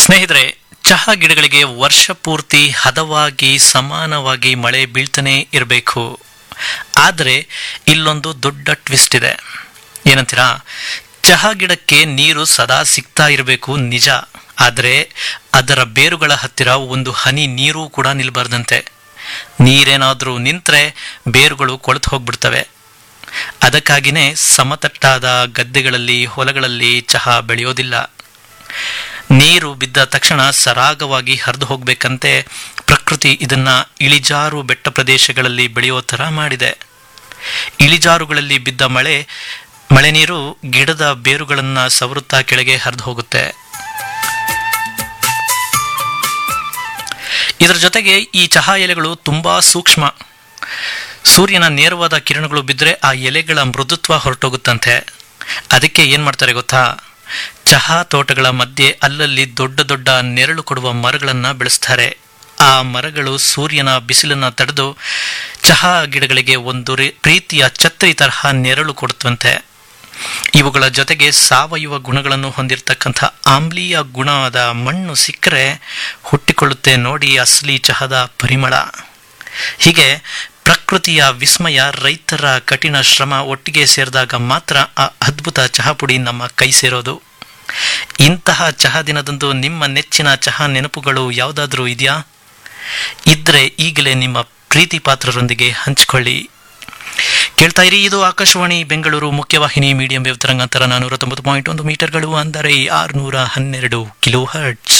ಸ್ನೇಹಿತರೆ ಚಹಾ ಗಿಡಗಳಿಗೆ ವರ್ಷ ಪೂರ್ತಿ ಹದವಾಗಿ ಸಮಾನವಾಗಿ ಮಳೆ ಬೀಳ್ತಾನೆ ಇರಬೇಕು ಆದರೆ ಇಲ್ಲೊಂದು ದೊಡ್ಡ ಟ್ವಿಸ್ಟ್ ಇದೆ ಏನಂತೀರಾ ಚಹಾ ಗಿಡಕ್ಕೆ ನೀರು ಸದಾ ಸಿಗ್ತಾ ಇರಬೇಕು ನಿಜ ಆದರೆ ಅದರ ಬೇರುಗಳ ಹತ್ತಿರ ಒಂದು ಹನಿ ನೀರು ಕೂಡ ನಿಲ್ಬಾರ್ದಂತೆ ನೀರೇನಾದರೂ ನಿಂತ್ರೆ ಬೇರುಗಳು ಕೊಳೆತು ಹೋಗ್ಬಿಡ್ತವೆ ಅದಕ್ಕಾಗಿನೇ ಸಮತಟ್ಟಾದ ಗದ್ದೆಗಳಲ್ಲಿ ಹೊಲಗಳಲ್ಲಿ ಚಹಾ ಬೆಳೆಯೋದಿಲ್ಲ ನೀರು ಬಿದ್ದ ತಕ್ಷಣ ಸರಾಗವಾಗಿ ಹರಿದು ಹೋಗ್ಬೇಕಂತೆ ಪ್ರಕೃತಿ ಇದನ್ನ ಇಳಿಜಾರು ಬೆಟ್ಟ ಪ್ರದೇಶಗಳಲ್ಲಿ ಬೆಳೆಯೋ ಥರ ಮಾಡಿದೆ ಇಳಿಜಾರುಗಳಲ್ಲಿ ಬಿದ್ದ ಮಳೆ ಮಳೆ ನೀರು ಗಿಡದ ಬೇರುಗಳನ್ನ ಸವರುತ್ತಾ ಕೆಳಗೆ ಹರಿದು ಹೋಗುತ್ತೆ ಇದರ ಜೊತೆಗೆ ಈ ಚಹಾ ಎಲೆಗಳು ತುಂಬಾ ಸೂಕ್ಷ್ಮ ಸೂರ್ಯನ ನೇರವಾದ ಕಿರಣಗಳು ಬಿದ್ದರೆ ಆ ಎಲೆಗಳ ಮೃದುತ್ವ ಹೊರಟೋಗುತ್ತಂತೆ ಅದಕ್ಕೆ ಏನ್ ಮಾಡ್ತಾರೆ ಗೊತ್ತಾ ಚಹಾ ತೋಟಗಳ ಮಧ್ಯೆ ಅಲ್ಲಲ್ಲಿ ದೊಡ್ಡ ದೊಡ್ಡ ನೆರಳು ಕೊಡುವ ಮರಗಳನ್ನ ಬೆಳೆಸ್ತಾರೆ ಆ ಮರಗಳು ಸೂರ್ಯನ ಬಿಸಿಲನ್ನ ತಡೆದು ಚಹಾ ಗಿಡಗಳಿಗೆ ಒಂದು ರೀ- ಪ್ರೀತಿಯ ಛತ್ರಿ ತರಹ ನೆರಳು ಕೊಡುತ್ತವಂತೆ ಇವುಗಳ ಜೊತೆಗೆ ಸಾವಯವ ಗುಣಗಳನ್ನು ಹೊಂದಿರತಕ್ಕಂಥ ಆಮ್ಲೀಯ ಗುಣದ ಮಣ್ಣು ಸಿಕ್ಕರೆ ಹುಟ್ಟಿಕೊಳ್ಳುತ್ತೆ ನೋಡಿ ಅಸಲಿ ಚಹದ ಪರಿಮಳ ಹೀಗೆ ಪ್ರಕೃತಿಯ ವಿಸ್ಮಯ ರೈತರ ಕಠಿಣ ಶ್ರಮ ಒಟ್ಟಿಗೆ ಸೇರಿದಾಗ ಮಾತ್ರ ಆ ಅದ್ಭುತ ಚಹಾಪುಡಿ ನಮ್ಮ ಕೈ ಸೇರೋದು ಇಂತಹ ಚಹಾ ದಿನದಂದು ನಿಮ್ಮ ನೆಚ್ಚಿನ ಚಹಾ ನೆನಪುಗಳು ಯಾವುದಾದ್ರೂ ಇದೆಯಾ ಇದ್ರೆ ಈಗಲೇ ನಿಮ್ಮ ಪ್ರೀತಿ ಪಾತ್ರರೊಂದಿಗೆ ಹಂಚಿಕೊಳ್ಳಿ ಕೇಳ್ತಾ ಇರಿ ಇದು ಆಕಾಶವಾಣಿ ಬೆಂಗಳೂರು ಮುಖ್ಯವಾಹಿನಿ ಮೀಡಿಯಂ ವೇವ್ ತರಂಗಾಂತರ ನಾನೂರ ತೊಂಬತ್ತು ಪಾಯಿಂಟ್ ಒಂದು ಮೀಟರ್ಗಳು ಅಂದರೆ ಆರುನೂರ ಹನ್ನೆರಡು ಕಿಲೋ ಹರ್ಟ್ಸ್